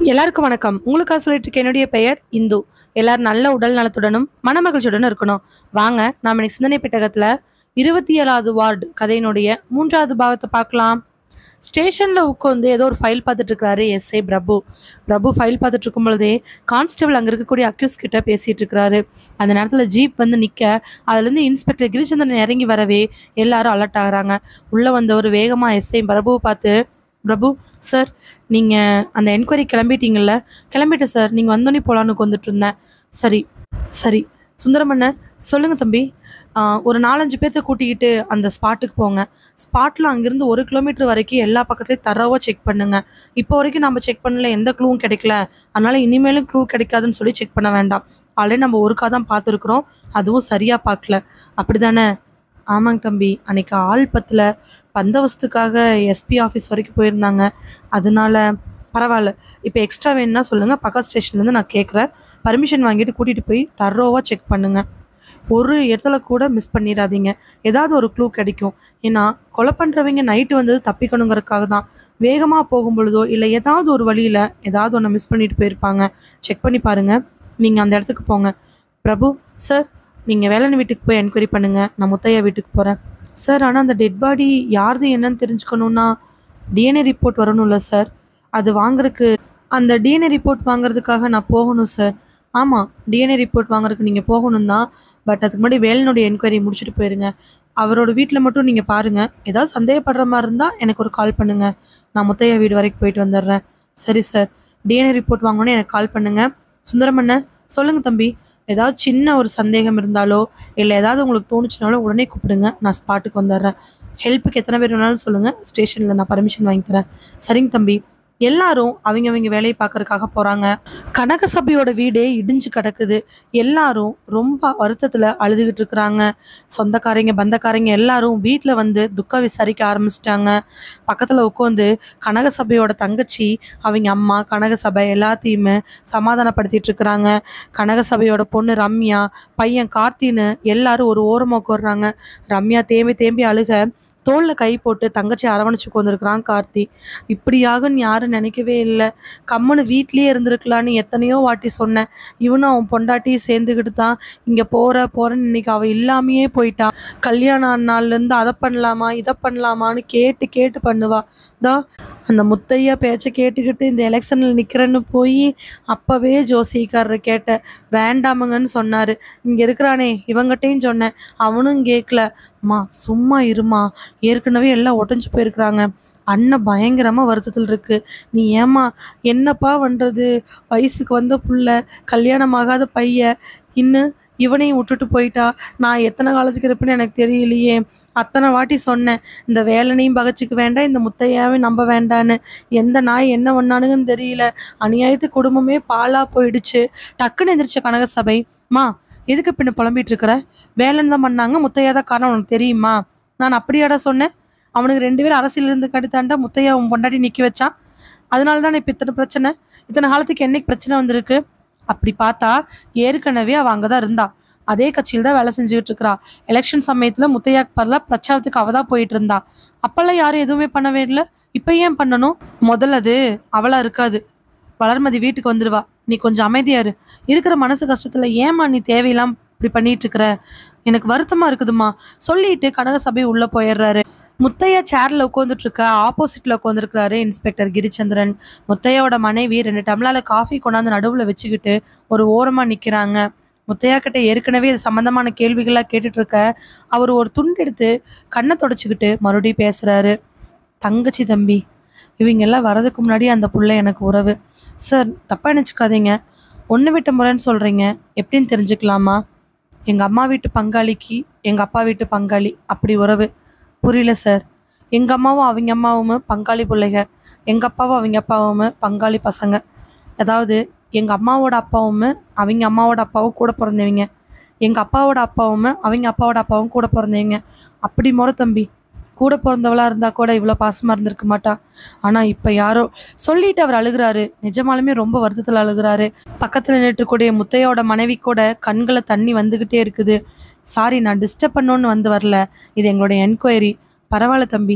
எல்லாருக்கும் வணக்கம் உங்களுக்காக சொல்லிட்டு இருக்க என்னுடைய பெயர் இந்து எல்லாரும் நல்ல உடல் நலத்துடனும் மனமகிழ்ச்சியுடனும் இருக்கணும் வாங்க நாம இன்னைக்கு சிந்தனை பெட்டகத்துல இருபத்தி ஏழாவது வார்டு கதையினுடைய மூன்றாவது பாகத்தை பார்க்கலாம் ஸ்டேஷன்ல உட்காந்து ஏதோ ஒரு ஃபைல் பார்த்துட்டு இருக்காரு எஸ்ஐ பிரபு பிரபு ஃபைல் பார்த்துட்டு இருக்கும் பொழுதே கான்ஸ்டபிள் அங்க இருக்கக்கூடிய அக்யூஸ் கிட்ட பேசிட்டு இருக்கிறாரு அந்த நேரத்துல ஜீப் வந்து நிக்க அதுல இருந்து இன்ஸ்பெக்டர் கிரிச்சந்திரன் இறங்கி வரவே எல்லாரும் அலர்ட் ஆகுறாங்க உள்ள வந்தவர் வேகமா எஸ்ஐ பிரபுவை பார்த்து பிரபு சார் நீங்கள் அந்த என்கொயரி கிளம்பிட்டீங்கல்ல கிளம்பிட்டேன் சார் நீங்கள் வந்தோடனே போகலான்னு வந்துட்டு இருந்தேன் சரி சரி சுந்தரமண்ணன் சொல்லுங்கள் தம்பி ஆஹ், ஒரு நாலஞ்சு பேர்த்த கூட்டிக்கிட்டு அந்த ஸ்பாட்டுக்கு போங்க ஸ்பாட்டில் அங்கேருந்து ஒரு கிலோமீட்டர் வரைக்கும் எல்லா பக்கத்துலையும் தரவாக செக் பண்ணுங்க இப்போ வரைக்கும் நம்ம செக் பண்ணல எந்த க்ளூவும் கிடைக்கல அதனால இனிமேலும் க்ளூ கிடைக்காதுன்னு சொல்லி செக் பண்ண வேண்டாம் ஆல்ரெடி நம்ம ஒருக்கா தான் பார்த்துருக்குறோம் அதுவும் சரியாக பார்க்கல அப்படி தானே ஆமாங்க தம்பி அன்னைக்கு ஆள் பத்தில் பந்தவஸ்துக்காக எஸ்பி ஆஃபீஸ் வரைக்கும் போயிருந்தாங்க அதனால பரவாயில்ல இப்போ எக்ஸ்ட்ரா வேணும்னா சொல்லுங்கள் பக்கத்து ஸ்டேஷன்லேருந்து நான் கேட்குறேன் பர்மிஷன் வாங்கிட்டு கூட்டிகிட்டு போய் தரோவாக செக் பண்ணுங்கள் ஒரு இடத்துல கூட மிஸ் பண்ணிடாதீங்க ஏதாவது ஒரு க்ளூ கிடைக்கும் ஏன்னா கொலை பண்ணுறவங்க நைட்டு வந்தது தப்பிக்கணுங்கிறதுக்காக தான் வேகமாக போகும் பொழுதோ இல்லை ஏதாவது ஒரு வழியில் ஏதாவது ஒன்று மிஸ் பண்ணிட்டு போயிருப்பாங்க செக் பண்ணி பாருங்கள் நீங்கள் அந்த இடத்துக்கு போங்க பிரபு சார் நீங்கள் வேலன் வீட்டுக்கு போய் என்கொயரி பண்ணுங்கள் நான் முத்தையா வீட்டுக்கு போகிறேன் சார் ஆனால் அந்த டெட் பாடி யாருது என்னன்னு தெரிஞ்சுக்கணுன்னா டிஎன்ஏ ரிப்போர்ட் வரணும்ல சார் அது வாங்குறதுக்கு அந்த டிஎன்ஏ ரிப்போர்ட் வாங்குறதுக்காக நான் போகணும் சார் ஆமாம் டிஎன்ஏ ரிப்போர்ட் வாங்குறதுக்கு நீங்கள் போகணும் தான் பட் அதுக்கு முன்னாடி வேலனுடைய என்கொயரி முடிச்சுட்டு போயிருங்க அவரோட வீட்டில் மட்டும் நீங்கள் பாருங்கள் ஏதாவது சந்தேகப்படுற மாதிரி இருந்தால் எனக்கு ஒரு கால் பண்ணுங்கள் நான் முத்தையா வீடு வரைக்கும் போயிட்டு வந்துடுறேன் சரி சார் டிஎன்ஏ ரிப்போர்ட் வாங்கணும்னு எனக்கு கால் பண்ணுங்கள் சுந்தரமண்ணன் சொல்லுங்கள் தம்பி ஏதாவது சின்ன ஒரு சந்தேகம் இருந்தாலோ இல்லை ஏதாவது உங்களுக்கு தோணுச்சுனாலோ உடனே கூப்பிடுங்க நான் ஸ்பாட்டுக்கு வந்துடுறேன் ஹெல்ப்புக்கு எத்தனை பேர் வேணாலும் சொல்லுங்கள் ஸ்டேஷனில் நான் பர்மிஷன் வாங்கி தரேன் சரிங்க தம்பி எல்லாரும் அவங்க அவங்க வேலையை பார்க்கறதுக்காக போகிறாங்க கனக சபையோட வீடே இடிஞ்சு கிடக்குது எல்லாரும் ரொம்ப வருத்தத்தில் அழுதுகிட்டு இருக்கிறாங்க சொந்தக்காரங்க பந்தக்காரங்க எல்லாரும் வீட்டில் வந்து துக்கம் விசாரிக்க ஆரம்பிச்சிட்டாங்க பக்கத்தில் உட்காந்து கனக சபையோட தங்கச்சி அவங்க அம்மா கனக சபை எல்லாத்தையுமே சமாதானப்படுத்திட்டு இருக்கிறாங்க கனக சபையோட பொண்ணு ரம்யா பையன் கார்த்தின்னு எல்லாரும் ஒரு ஓரமாக உட்காடுறாங்க ரம்யா தேம்பி தேம்பி அழுக தோளில் கை போட்டு தங்கச்சி அரவணைச்சு உட்காந்துருக்குறான் கார்த்தி இப்படியாகும்னு யாரும் நினைக்கவே இல்லை கம்முன்னு வீட்லயே இருந்திருக்கலான்னு எத்தனையோ வாட்டி சொன்னேன் இவனும் அவன் பொண்டாட்டியும் சேர்ந்துக்கிட்டு தான் இங்கே போகிற போகிறேன்னு இன்னைக்கு அவள் இல்லாமையே போயிட்டான் கல்யாணம் ஆன நாள்லேருந்து அதை பண்ணலாமா இதை பண்ணலாமான்னு கேட்டு கேட்டு பண்ணுவா தா அந்த முத்தையா பேச்சை கேட்டுக்கிட்டு இந்த எலெக்ஷனில் நிற்கிறேன்னு போய் அப்போவே ஜோசிக்காரர் கேட்டேன் வேண்டாமுங்கன்னு சொன்னார் இங்கே இருக்கிறானே இவங்கிட்டையும் சொன்னேன் அவனும் கேட்கல அம்மா சும்மா இருமா ஏற்கனவே எல்லாம் உடஞ்சி போயிருக்கிறாங்க அண்ணன் பயங்கரமாக வருத்தத்தில் இருக்கு நீ ஏம்மா என்னப்பா பண்ணுறது வயசுக்கு வந்த புள்ள கல்யாணம் ஆகாத பையன் இன்னும் இவனையும் விட்டுட்டு போயிட்டா நான் எத்தனை காலத்துக்கு இருப்பேன்னு எனக்கு தெரியலையே அத்தனை வாட்டி சொன்னேன் இந்த வேலனையும் பகச்சிக்க வேண்டாம் இந்த முத்தையாவையும் நம்ப வேண்டான்னு எந்த நாய் என்ன பண்ணானுங்கன்னு தெரியல அநியாயத்து குடும்பமே பாழாக போயிடுச்சு டக்குன்னு எந்திரிச்ச கனக சபை மா எதுக்கு பின்ன புலம்பிட்டு இருக்கிற வேலைன்னு தான் பண்ணாங்க முத்தையா தான் காரணம் உனக்கு தெரியுமா நான் அப்படியாடா சொன்னேன் அவனுக்கு ரெண்டு பேரும் அரசியல் இருந்து கடுத்தாண்டா முத்தையா உன் பொண்டாட்டி நிற்க வச்சான் அதனால தான் இப்போ இத்தனை பிரச்சனை இத்தனை காலத்துக்கு என்னைக்கு பிரச்சனை வந்திருக்கு அப்படி பார்த்தா ஏற்கனவே அவள் அங்கே தான் இருந்தா அதே கட்சியில் தான் வேலை செஞ்சுக்கிட்டு இருக்கிறா எலெக்ஷன் சமயத்தில் முத்தையாக்கு பதிலாக பிரச்சாரத்துக்கு அவள் தான் போயிட்டு இருந்தா அப்போல்லாம் யாரும் எதுவுமே பண்ணவே இல்லை இப்போ ஏன் பண்ணணும் முதல்ல அது அவளா இருக்காது வளர்மதி வீட்டுக்கு வந்துடுவா நீ கொஞ்சம் அமைதியா இரு இருக்கிற மனசு கஷ்டத்துல ஏம்மா நீ தேவையில்லாம இப்படி பண்ணிட்டு இருக்கிற எனக்கு வருத்தமா இருக்குதுமா சொல்லிட்டு கனக சபை உள்ள போயிடுறாரு முத்தையா சேர்ல உட்காந்துட்டு இருக்க ஆப்போசிட்ல உட்காந்துருக்காரு இன்ஸ்பெக்டர் கிரிச்சந்திரன் முத்தையாவோட மனைவி ரெண்டு டம்ளால காஃபி கொண்டாந்து நடுவுல வச்சுக்கிட்டு ஒரு ஓரமா நிக்கிறாங்க முத்தையா கிட்ட ஏற்கனவே இது சம்பந்தமான கேள்விகளா கேட்டுட்டு இருக்க அவர் ஒரு துண்டு எடுத்து கண்ணை தொடச்சிக்கிட்டு மறுபடியும் பேசுறாரு தங்கச்சி தம்பி இவங்க எல்லாம் வரதுக்கு முன்னாடி அந்த புள்ள எனக்கு உறவு சார் தப்பா நினச்சிக்காதீங்க ஒன்று விட்ட முறைன்னு சொல்கிறீங்க எப்படின்னு தெரிஞ்சுக்கலாமா எங்கள் அம்மா வீட்டு பங்காளிக்கு எங்கள் அப்பா வீட்டு பங்காளி அப்படி உறவு புரியல சார் எங்கள் அம்மாவும் அவங்க அம்மாவும் பங்காளி பிள்ளைங்க எங்கள் அப்பாவும் அவங்க அப்பாவும் பங்காளி பசங்க அதாவது எங்கள் அம்மாவோட அப்பாவும் அவங்க அம்மாவோட அப்பாவும் கூட பிறந்தவங்க எங்கள் அப்பாவோட அப்பாவும் அவங்க அப்பாவோட அப்பாவும் கூட பிறந்தவங்க அப்படி முறை தம்பி கூட பிறந்தவளா இருந்தா கூட இவ்வளோ பாசமாக இருந்திருக்க மாட்டா ஆனால் இப்போ யாரோ சொல்லிட்டு அவர் அழுகுறாரு நிஜமாலுமே ரொம்ப வருத்தத்தில் அழுகுறாரு பக்கத்தில் நின்றுக்கூடிய முத்தையோட மனைவி கூட கண்களை தண்ணி வந்துக்கிட்டே இருக்குது சாரி நான் டிஸ்டர்ப் பண்ணோன்னு வந்து வரல இது எங்களுடைய என்கொயரி பரவாயில்ல தம்பி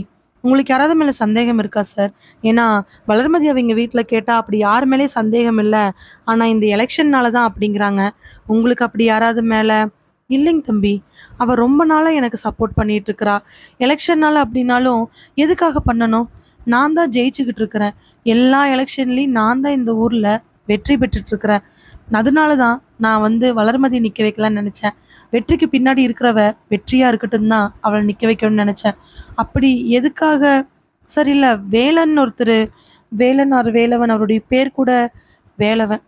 உங்களுக்கு யாராவது மேலே சந்தேகம் இருக்கா சார் ஏன்னா வளர்மதி அவங்க வீட்டில் கேட்டால் அப்படி யார் மேலேயும் சந்தேகம் இல்லை ஆனால் இந்த எலெக்ஷன்னால தான் அப்படிங்கிறாங்க உங்களுக்கு அப்படி யாராவது மேலே இல்லைங்க தம்பி அவள் ரொம்ப நாளாக எனக்கு சப்போர்ட் பண்ணிட்டு இருக்கிறா எலெக்ஷன்னால அப்படின்னாலும் எதுக்காக பண்ணணும் நான் தான் ஜெயிச்சுக்கிட்டு இருக்கிறேன் எல்லா எலெக்ஷன்லேயும் நான் தான் இந்த ஊரில் வெற்றி பெற்றுட்டு இருக்கிறேன் அதனால தான் நான் வந்து வளர்மதி நிற்க வைக்கலான்னு நினச்சேன் வெற்றிக்கு பின்னாடி இருக்கிறவ வெற்றியாக இருக்கட்டும் தான் அவளை நிற்க வைக்கணும்னு நினச்சேன் அப்படி எதுக்காக சரி இல்லை வேலன் ஒருத்தர் வேலன் அவர் வேலவன் அவருடைய பேர் கூட வேலவன்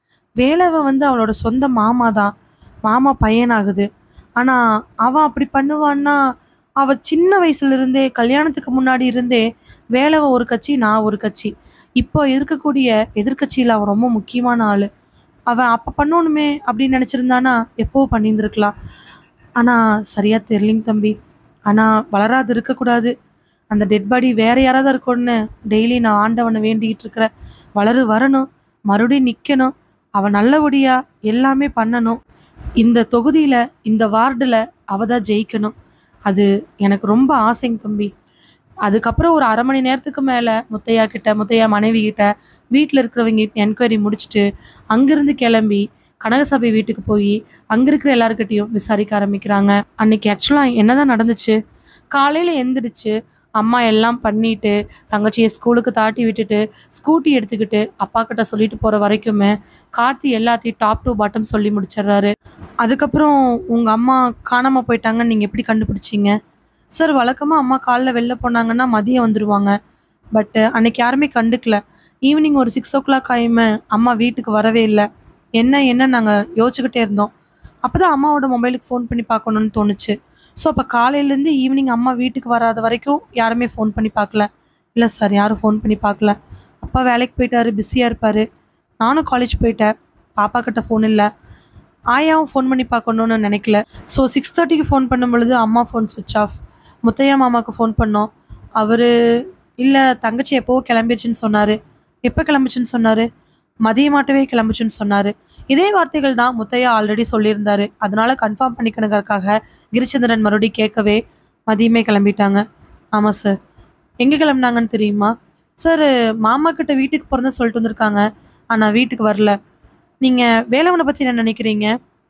வேலவன் வந்து அவளோட சொந்த மாமா தான் மாமா பையனாகுது ஆனால் அவன் அப்படி பண்ணுவான்னா அவள் சின்ன வயசுலேருந்தே கல்யாணத்துக்கு முன்னாடி இருந்தே வேலவன் ஒரு கட்சி நான் ஒரு கட்சி இப்போ இருக்கக்கூடிய எதிர்க்கட்சியில் அவன் ரொம்ப முக்கியமான ஆள் அவன் அப்போ பண்ணணுமே அப்படின்னு நினச்சிருந்தானா எப்போ பண்ணியிருந்துருக்கலாம் ஆனால் சரியாக தெரியலிங்க தம்பி ஆனால் வளராது இருக்கக்கூடாது அந்த டெட் பாடி வேற யாராவது இருக்கும்னு டெய்லி நான் ஆண்டவனை வேண்டிக்கிட்டு இருக்கிறேன் வளரு வரணும் மறுபடியும் நிற்கணும் அவன் நல்லபடியாக எல்லாமே பண்ணணும் இந்த தொகுதியில் இந்த வார்டில் அவ தான் ஜெயிக்கணும் அது எனக்கு ரொம்ப ஆசைங்க தம்பி அதுக்கப்புறம் ஒரு அரை மணி நேரத்துக்கு மேலே முத்தையா கிட்ட முத்தையா மனைவி கிட்ட வீட்டில் இருக்கிறவங்க என்கொயரி முடிச்சுட்டு அங்கேருந்து கிளம்பி கனகசபை வீட்டுக்கு போய் அங்கே இருக்கிற எல்லாருக்கிட்டையும் விசாரிக்க ஆரம்பிக்கிறாங்க அன்னைக்கு ஆக்சுவலாக என்னதான் நடந்துச்சு காலையில் எந்திரிச்சு அம்மா எல்லாம் பண்ணிட்டு தங்கச்சியை ஸ்கூலுக்கு தாட்டி விட்டுட்டு ஸ்கூட்டி எடுத்துக்கிட்டு அப்பா கிட்ட சொல்லிட்டு போகிற வரைக்குமே கார்த்தி எல்லாத்தையும் டாப் டு பாட்டம் சொல்லி முடிச்சிடுறாரு அதுக்கப்புறம் உங்கள் அம்மா காணாமல் போயிட்டாங்கன்னு நீங்கள் எப்படி கண்டுபிடிச்சீங்க சார் வழக்கமாக அம்மா காலைல வெளில போனாங்கன்னா மதியம் வந்துடுவாங்க பட்டு அன்னைக்கு யாருமே கண்டுக்கல ஈவினிங் ஒரு சிக்ஸ் ஓ கிளாக் ஆயுமே அம்மா வீட்டுக்கு வரவே இல்லை என்ன என்ன நாங்கள் யோசிச்சுக்கிட்டே இருந்தோம் அப்போ தான் அம்மாவோட மொபைலுக்கு ஃபோன் பண்ணி பார்க்கணுன்னு தோணுச்சு ஸோ அப்போ காலையிலேருந்து ஈவினிங் அம்மா வீட்டுக்கு வராத வரைக்கும் யாருமே ஃபோன் பண்ணி பார்க்கல இல்லை சார் யாரும் ஃபோன் பண்ணி பார்க்கல அப்பா வேலைக்கு போயிட்டாரு பிஸியாக இருப்பார் நானும் காலேஜ் போயிட்டேன் பாப்பா கிட்ட ஃபோன் இல்லை ஆயாவும் ஃபோன் பண்ணி பார்க்கணுன்னு நினைக்கல ஸோ சிக்ஸ் தேர்ட்டிக்கு ஃபோன் பண்ணும் பொழுது அம்மா ஃபோன் சுவிச் ஆஃப் முத்தையா மாமாவுக்கு ஃபோன் பண்ணோம் அவர் இல்லை தங்கச்சி எப்போவோ கிளம்பிடுச்சுன்னு சொன்னார் எப்போ கிளம்பிச்சுன்னு சொன்னார் மதியமாட்டவே கிளம்பிச்சுன்னு சொன்னார் இதே வார்த்தைகள் தான் முத்தையா ஆல்ரெடி சொல்லியிருந்தாரு அதனால கன்ஃபார்ம் பண்ணிக்கணுங்கிறதுக்காக கிரிச்சந்திரன் மறுபடியும் கேட்கவே மதியமே கிளம்பிட்டாங்க ஆமாம் சார் எங்கே கிளம்புனாங்கன்னு தெரியுமா சார் மாமா கிட்ட வீட்டுக்கு பிறந்த சொல்லிட்டு வந்திருக்காங்க ஆனால் வீட்டுக்கு வரல நீங்கள் வேலவனை பற்றி என்ன நினைக்கிறீங்க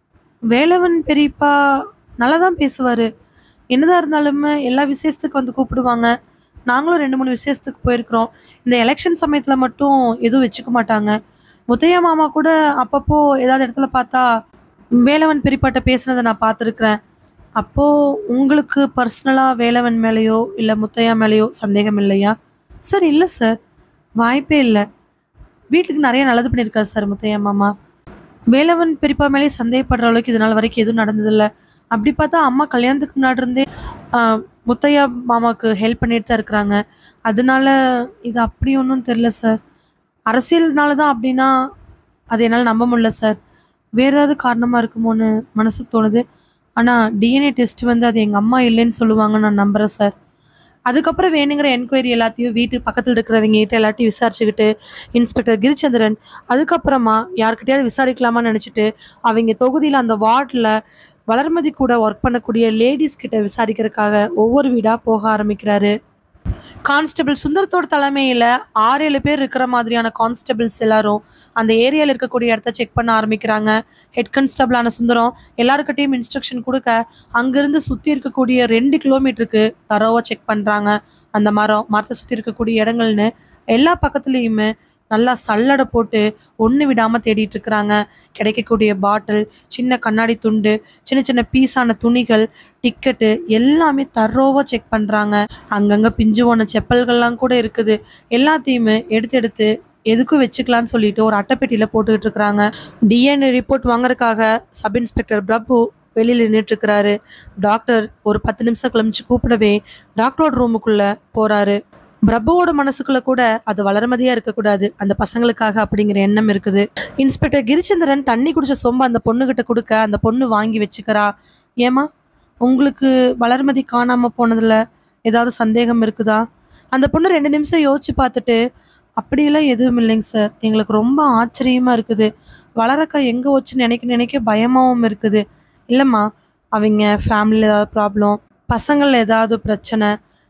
வேலவன் பெரியப்பா நல்லா தான் பேசுவார் என்னதான் இருந்தாலுமே எல்லா விசேஷத்துக்கு வந்து கூப்பிடுவாங்க நாங்களும் ரெண்டு மூணு விசேஷத்துக்கு போயிருக்கிறோம் இந்த எலெக்ஷன் சமயத்தில் மட்டும் எதுவும் வச்சுக்க மாட்டாங்க முத்தையா மாமா கூட அப்பப்போ ஏதாவது இடத்துல பார்த்தா வேலவன் பெரியப்பாட்ட பேசுனதை நான் பார்த்துருக்குறேன் அப்போது உங்களுக்கு பர்சனலாக வேலவன் மேலேயோ இல்லை முத்தையா மேலேயோ சந்தேகம் இல்லையா சார் இல்லை சார் வாய்ப்பே இல்லை வீட்டுக்கு நிறைய நல்லது பண்ணியிருக்காரு சார் முத்தையா மாமா வேலவன் பெரியப்பா மேலே சந்தேகப்படுற அளவுக்கு இது நாள் வரைக்கும் எதுவும் நடந்ததில்லை அப்படி பார்த்தா அம்மா கல்யாணத்துக்கு முன்னாடி இருந்தே ஆஹ், முத்தையா மாமாவுக்கு ஹெல்ப் பண்ணிட்டு தான் இருக்கிறாங்க அதனால இது அப்படி ஒன்றும் தெரில சார் அரசியல்னால தான் அப்படின்னா அது என்னால் நம்ப முடியல சார் வேற ஏதாவது காரணமாக இருக்குமோன்னு மனசுக்கு தோணுது ஆனால் டிஎன்ஏ டெஸ்ட் வந்து அது எங்கள் அம்மா இல்லைன்னு சொல்லுவாங்கன்னு நான் நம்புகிறேன் சார் அதுக்கப்புறம் வேணுங்கிற என்கொயரி எல்லாத்தையும் வீட்டு பக்கத்தில் இருக்கிறவங்க கிட்ட எல்லாத்தையும் விசாரிச்சுக்கிட்டு இன்ஸ்பெக்டர் கிரிச்சந்திரன் அதுக்கப்புறமா யார்கிட்டயாவது விசாரிக்கலாமான்னு நினச்சிட்டு அவங்க தொகுதியில் அந்த வார்டில் வளர்மதி கூட ஒர்க் பண்ணக்கூடிய லேடிஸ் கிட்ட விசாரிக்கிறதுக்காக ஒவ்வொரு வீடாக போக ஆரம்பிக்கிறாரு கான்ஸ்டபிள் சுந்தரத்தோட தலைமையில் ஆறு ஏழு பேர் இருக்கிற மாதிரியான கான்ஸ்டபிள்ஸ் எல்லாரும் அந்த ஏரியாவில் இருக்கக்கூடிய இடத்த செக் பண்ண ஆரம்பிக்கிறாங்க ஹெட் கான்ஸ்டபிளான சுந்தரம் எல்லாருக்கிட்டையும் இன்ஸ்ட்ரக்ஷன் கொடுக்க அங்கேருந்து சுற்றி இருக்கக்கூடிய ரெண்டு கிலோமீட்டருக்கு தரோவாக செக் பண்ணுறாங்க அந்த மரம் மரத்தை சுற்றி இருக்கக்கூடிய இடங்கள்னு எல்லா பக்கத்துலேயுமே நல்லா சல்லடை போட்டு ஒன்று விடாமல் தேடிட்டு இருக்கிறாங்க கிடைக்கக்கூடிய பாட்டில் சின்ன கண்ணாடி துண்டு சின்ன சின்ன பீஸான துணிகள் டிக்கெட்டு எல்லாமே தரோவாக செக் பண்ணுறாங்க அங்கங்கே பிஞ்சு போன செப்பல்கள்லாம் கூட இருக்குது எல்லாத்தையுமே எடுத்து எடுத்து எதுக்கும் வச்சுக்கலான்னு சொல்லிட்டு ஒரு அட்டைப்பெட்டியில் போட்டுக்கிட்டு இருக்கிறாங்க டிஎன்ஏ ரிப்போர்ட் வாங்குறதுக்காக சப் இன்ஸ்பெக்டர் பிரபு வெளியில் நின்றுட்டு இருக்கிறாரு டாக்டர் ஒரு பத்து நிமிஷம் கிளம்பிச்சு கூப்பிடவே டாக்டரோட ரூமுக்குள்ளே போகிறாரு பிரபுவோட மனசுக்குள்ள கூட அது வளர்மதியா இருக்கக்கூடாது அந்த பசங்களுக்காக அப்படிங்கிற எண்ணம் இருக்குது இன்ஸ்பெக்டர் கிரிச்சந்திரன் தண்ணி குடிச்ச சொம்ப அந்த பொண்ணுகிட்ட கொடுக்க அந்த பொண்ணு வாங்கி வச்சுக்கிறா ஏமா உங்களுக்கு வளர்மதி காணாம போனதுல ஏதாவது சந்தேகம் இருக்குதா அந்த பொண்ணு ரெண்டு நிமிஷம் யோசிச்சு பார்த்துட்டு அப்படியெல்லாம் எதுவும் இல்லைங்க சார் எங்களுக்கு ரொம்ப ஆச்சரியமா இருக்குது வளரக்கா எங்கே வச்சு நினைக்க நினைக்க பயமாகவும் இருக்குது இல்லைம்மா அவங்க ஃபேமிலியில் ஏதாவது ப்ராப்ளம் பசங்களில் ஏதாவது பிரச்சனை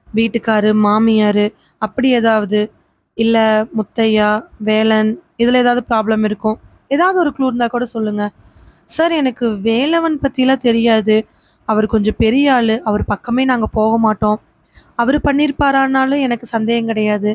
வீட்டுக்காரு மாமியார் அப்படி ஏதாவது இல்லை முத்தையா வேலன் இதில் ஏதாவது ப்ராப்ளம் இருக்கும் ஏதாவது ஒரு க்ளூ இருந்தால் கூட சொல்லுங்கள் சார் எனக்கு வேலவன் பற்றிலாம் தெரியாது அவர் கொஞ்சம் பெரிய ஆள் அவர் பக்கமே நாங்கள் போக மாட்டோம் அவர் பண்ணியிருப்பாரானாலும் எனக்கு சந்தேகம் கிடையாது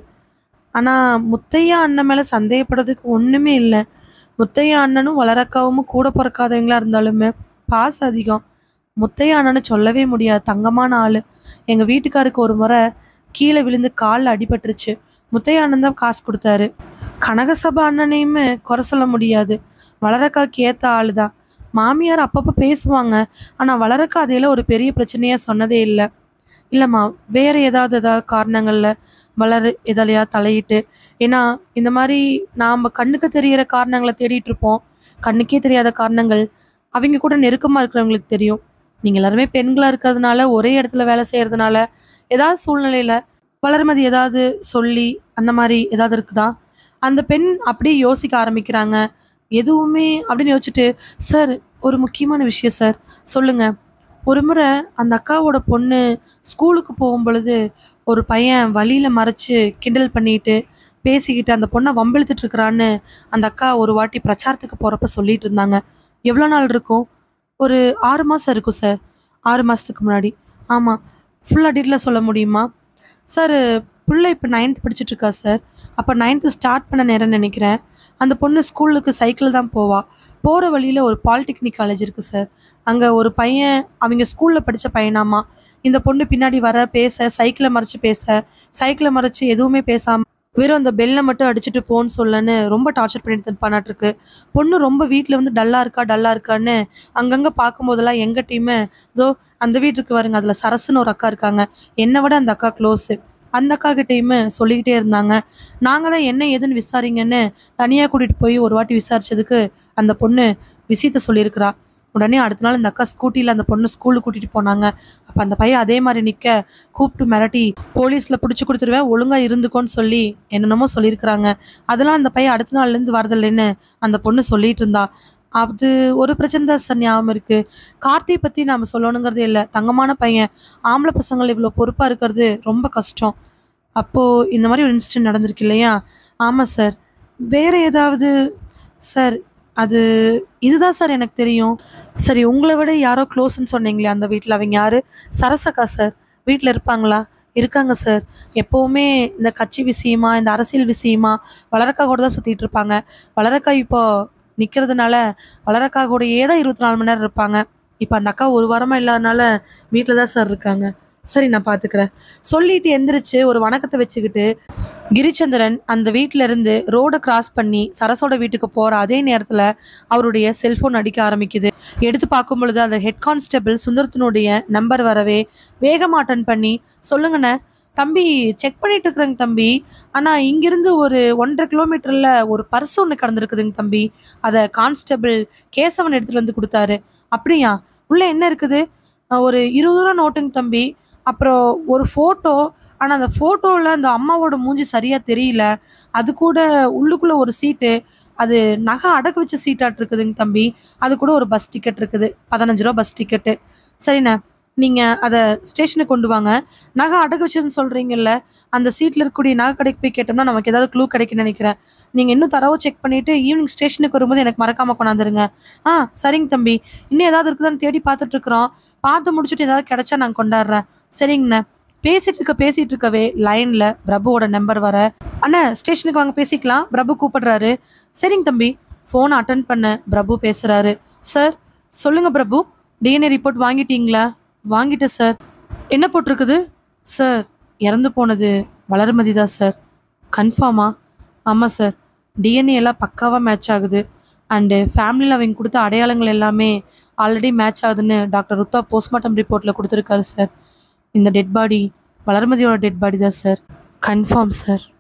ஆனால் முத்தையா அண்ணன் மேலே சந்தேகப்படுறதுக்கு ஒன்றுமே இல்லை முத்தையா அண்ணனும் வளரக்காவும் கூட பிறக்காதவங்களா இருந்தாலுமே பாசம் அதிகம் முத்தையா அண்ணனை சொல்லவே முடியாது தங்கமான ஆள் எங்கள் வீட்டுக்காருக்கு ஒரு முறை கீழே விழுந்து காலில் அடிபட்டுருச்சு முத்தையா அண்ணன் தான் காசு கொடுத்தாரு கனகசபா அண்ணனையுமே குறை சொல்ல முடியாது வளரக்காக்கு ஏற்ற ஆள் தான் மாமியார் அப்பப்போ பேசுவாங்க ஆனால் வளரக்கா அதையில ஒரு பெரிய பிரச்சனையாக சொன்னதே இல்லை இல்லைம்மா வேறு ஏதாவது ஏதாவது காரணங்களில் வளர எதாலையா தலையிட்டு ஏன்னா இந்த மாதிரி நாம் கண்ணுக்கு தெரிகிற காரணங்களை தேடிட்டு இருப்போம் கண்ணுக்கே தெரியாத காரணங்கள் அவங்க கூட நெருக்கமாக இருக்கிறவங்களுக்கு தெரியும் நீங்கள் எல்லாருமே பெண்களாக இருக்கிறதுனால ஒரே இடத்துல வேலை செய்கிறதுனால ஏதாவது சூழ்நிலையில் வளர்மதி ஏதாவது சொல்லி அந்த மாதிரி ஏதாவது இருக்குதா அந்த பெண் அப்படியே யோசிக்க ஆரம்பிக்கிறாங்க எதுவுமே அப்படின்னு யோசிச்சுட்டு சார் ஒரு முக்கியமான விஷயம் சார் சொல்லுங்கள் ஒரு முறை அந்த அக்காவோட பொண்ணு ஸ்கூலுக்கு போகும் பொழுது ஒரு பையன் வழியில் மறைச்சு கிண்டல் பண்ணிட்டு பேசிக்கிட்டு அந்த பொண்ணை வம்பிழுத்துட்டு இருக்கிறான்னு அந்த அக்கா ஒரு வாட்டி பிரச்சாரத்துக்கு போகிறப்ப சொல்லிட்டு இருந்தாங்க எவ்வளோ நாள் இருக்கும் ஒரு ஆறு மாதம் இருக்கும் சார் ஆறு மாதத்துக்கு முன்னாடி ஆமாம் ஃபுல்லாக டீட்டெயிலாக சொல்ல முடியுமா சார் பிள்ளை இப்போ நைன்த் படிச்சுட்டு இருக்கா சார் அப்போ நைன்த்து ஸ்டார்ட் பண்ண நேரம் நினைக்கிறேன் அந்த பொண்ணு ஸ்கூலுக்கு சைக்கிள் தான் போவா போகிற வழியில் ஒரு பாலிடெக்னிக் காலேஜ் இருக்குது சார் அங்கே ஒரு பையன் அவங்க ஸ்கூலில் படித்த பையனாமா இந்த பொண்ணு பின்னாடி வர பேச சைக்கிளை மறைச்சு பேச சைக்கிளை மறைச்சு எதுவுமே பேசாமல் வெறும் அந்த பெல்லை மட்டும் அடிச்சுட்டு போன்னு சொல்லன்னு ரொம்ப டார்ச்சர் பண்ணிட்டு இருப்பானாட்டிருக்கு பொண்ணு ரொம்ப வீட்டில் வந்து டல்லாக இருக்கா டல்லாக இருக்கான்னு அங்கங்கே பார்க்கும்போதெல்லாம் எங்கள் டீமு இதோ அந்த வீட்டுக்கு வருங்க அதில் சரசுன்னு ஒரு அக்கா இருக்காங்க என்னை விட அந்த அக்கா க்ளோஸு அந்த அக்கா கிட்டேயுமே சொல்லிக்கிட்டே இருந்தாங்க நாங்கள் தான் என்ன ஏதுன்னு விசாரிங்கன்னு தனியாக கூட்டிகிட்டு போய் ஒரு வாட்டி விசாரிச்சதுக்கு அந்த பொண்ணு விஷயத்த சொல்லியிருக்கிறா உடனே அடுத்த நாள் இந்த அக்கா ஸ்கூட்டியில் அந்த பொண்ணு ஸ்கூலுக்கு கூட்டிகிட்டு போனாங்க அப்போ அந்த பையன் அதே மாதிரி நிற்க கூப்பிட்டு மிரட்டி போலீஸில் பிடிச்சி கொடுத்துருவேன் ஒழுங்காக இருந்துக்கோன்னு சொல்லி என்னென்னமோ சொல்லியிருக்கிறாங்க அதெல்லாம் அந்த பையன் அடுத்த நாள்லேருந்து வரதில்லைன்னு அந்த பொண்ணு சொல்லிட்டு இருந்தா அது ஒரு பிரச்சனை தான் சார் ஞாபகம் இருக்குது கார்த்தியை பற்றி நாம் சொல்லணுங்கிறதே இல்லை தங்கமான பையன் ஆம்பளை பசங்கள் இவ்வளோ பொறுப்பாக இருக்கிறது ரொம்ப கஷ்டம் அப்போது இந்த மாதிரி ஒரு இன்சிடென்ட் நடந்திருக்கு இல்லையா ஆமாம் சார் வேறு ஏதாவது சார் அது இதுதான் சார் எனக்கு தெரியும் சரி உங்களை விட யாரோ க்ளோஸ்ன்னு சொன்னீங்களே அந்த வீட்டில் அவங்க யார் சரசக்கா சார் வீட்டில் இருப்பாங்களா இருக்காங்க சார் எப்போவுமே இந்த கட்சி விஷயமா இந்த அரசியல் விஷயமா வளரக்கா கூட தான் சுற்றிட்டு இருப்பாங்க வளரக்கா இப்போ நிற்கிறதுனால வளரக்கா கூடயே தான் இருபத்தி நாலு மணி நேரம் இருப்பாங்க இப்போ அந்த அக்கா ஒரு வாரமாக இல்லாதனால வீட்டில் தான் சார் இருக்காங்க சரி நான் பார்த்துக்கிறேன் சொல்லிட்டு எந்திரிச்சு ஒரு வணக்கத்தை வச்சுக்கிட்டு கிரிச்சந்திரன் அந்த வீட்டில இருந்து ரோடை கிராஸ் பண்ணி சரசோட வீட்டுக்கு போகிற அதே நேரத்தில் அவருடைய செல்ஃபோன் அடிக்க ஆரம்பிக்குது எடுத்து பார்க்கும் பொழுது அந்த ஹெட் கான்ஸ்டபிள் சுந்தரத்தினுடைய நம்பர் வரவே வேகமாக அட்டன் பண்ணி சொல்லுங்கண்ணே தம்பி செக் பண்ணிட்டு இருக்கிறேங்க தம்பி ஆனால் இங்கிருந்து ஒரு ஒன்றரை கிலோமீட்டரில் ஒரு பர்ஸ் ஒன்று கடந்திருக்குதுங்க தம்பி அதை கான்ஸ்டபிள் கேசவன் எடுத்துகிட்டு வந்து கொடுத்தாரு அப்படியா உள்ளே என்ன இருக்குது அஹ் ஒரு இருபது ரூபா நோட்டுங்க தம்பி அப்புறம் ஒரு ஃபோட்டோ ஆனால் அந்த ஃபோட்டோவில் அந்த அம்மாவோட மூஞ்சி சரியாக தெரியல அது கூட உள்ளுக்குள்ளே ஒரு சீட்டு அது நகை அடகு வச்ச சீட்டாட்டு இருக்குதுங்க தம்பி அது கூட ஒரு பஸ் டிக்கெட் இருக்குது பதினஞ்சு ரூபா பஸ் டிக்கெட்டு சரிண்ணே நீங்கள் அதை ஸ்டேஷனுக்கு கொண்டு வாங்க நகை அடகு வச்சதுன்னு சொல்கிறீங்கல்ல அந்த சீட்டில் இருக்கக்கூடிய நகை கடைக்கு போய் கேட்டோம்னா நமக்கு ஏதாவது க்ளூ கிடைக்குன்னு நினைக்கிறேன் நீங்கள் இன்னும் தரவை செக் பண்ணிவிட்டு ஈவினிங் ஸ்டேஷனுக்கு வரும்போது எனக்கு மறக்காமல் கொண்டாந்துருங்க ஆ சரிங்க தம்பி இன்னும் ஏதாவது இருக்குதான்னு தேடி பார்த்துட்ருக்குறோம் பார்த்து முடிச்சுட்டு ஏதாவது கிடைச்சா நான் கொண்டாடுறேன் சரிங்கண்ணே பேசிட்டு இருக்க பேசிட்டு இருக்கவே லைன்ல பிரபுவோட நம்பர் வர அண்ணா ஸ்டேஷனுக்கு வாங்க பேசிக்கலாம் பிரபு கூப்பிடுறாரு சரிங்க தம்பி ஃபோன் அட்டன் பண்ண பிரபு பேசுறாரு சார் சொல்லுங்க பிரபு டிஎன்ஏ ரிப்போர்ட் வாங்கிட்டீங்களா வாங்கிட்டேன் சார் என்ன போட்டிருக்குது சார் இறந்து போனது வளர்மதி தான் சார் கன்ஃபார்மா ஆமாம் சார் டிஎன்ஏ எல்லாம் பக்காவாக மேட்ச் ஆகுது அண்டு ஃபேமிலியில் அவங்க கொடுத்த அடையாளங்கள் எல்லாமே ஆல்ரெடி மேட்ச் ஆகுதுன்னு டாக்டர் ருத்தா போஸ்ட்மார்ட்டம் ரிப்போர்ட்டில் கொடுத்துருக்காரு சார் இந்த டெட் பாடி வளர்மதியோட டெட் பாடி தான் சார் கன்ஃபார்ம் சார்